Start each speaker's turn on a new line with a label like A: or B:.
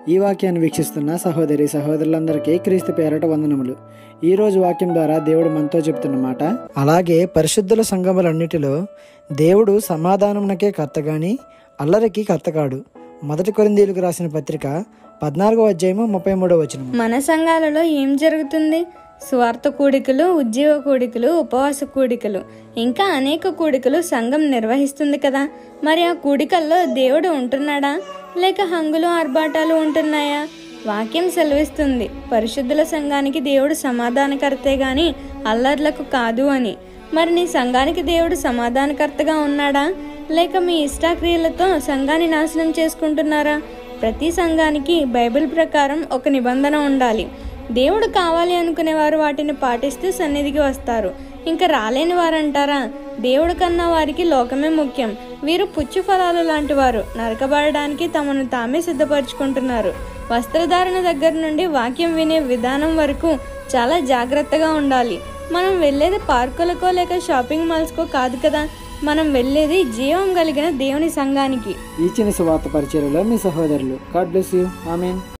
A: ఈ వాక్యాన్ని వీక్షిస్తున్న సహోదరి సహోదరులందరికీ క్రీస్తు పేరట వందనములు ఈ రోజు వాక్యం ద్వారా దేవుడు మనతో చెప్తున్న మాట అలాగే పరిశుద్ధుల సంఘములన్నిటిలో దేవుడు సమాధానమునకే కర్త గాని అల్లరికి కర్త కాడు మొదటి కొరిందీలకు రాసిన పత్రిక పద్నాలుగో అధ్యాయము ముప్పై మూడో వచనం
B: మన సంఘాలలో ఏం జరుగుతుంది స్వార్థ కూడికలు ఉద్యోగ కూడికలు ఉపవాస కూడికలు ఇంకా అనేక కూడికలు సంఘం నిర్వహిస్తుంది కదా మరి ఆ కూడికల్లో దేవుడు ఉంటున్నాడా లేక హంగులు ఆర్భాటాలు ఉంటున్నాయా వాక్యం సెలవిస్తుంది పరిశుద్ధుల సంఘానికి దేవుడు సమాధానకర్తే గాని అల్లర్లకు కాదు అని మరి నీ సంఘానికి దేవుడు సమాధానకర్తగా ఉన్నాడా లేక మీ ఇష్టాక్రియలతో సంఘాన్ని నాశనం చేసుకుంటున్నారా ప్రతి సంఘానికి బైబిల్ ప్రకారం ఒక నిబంధన ఉండాలి దేవుడు కావాలి అనుకునేవారు వాటిని పాటిస్తూ సన్నిధికి వస్తారు ఇంకా రాలేని వారంటారా దేవుడు కన్నా వారికి లోకమే ముఖ్యం వీరు పుచ్చు ఫలాలు లాంటి వారు నరకబడడానికి తమను తామే సిద్ధపరచుకుంటున్నారు వస్త్రధారణ దగ్గర నుండి వాక్యం వినే విధానం వరకు చాలా జాగ్రత్తగా ఉండాలి మనం వెళ్ళేది పార్కులకో లేక షాపింగ్ మాల్స్కో కాదు కదా మనం వెళ్ళేది జీవం కలిగిన దేవుని సంఘానికి
A: ఈ చిన్న సువార్త పరిచయలో మీ సహోదరులు గాడ్ బ్లెస్ యూ ఆమెన్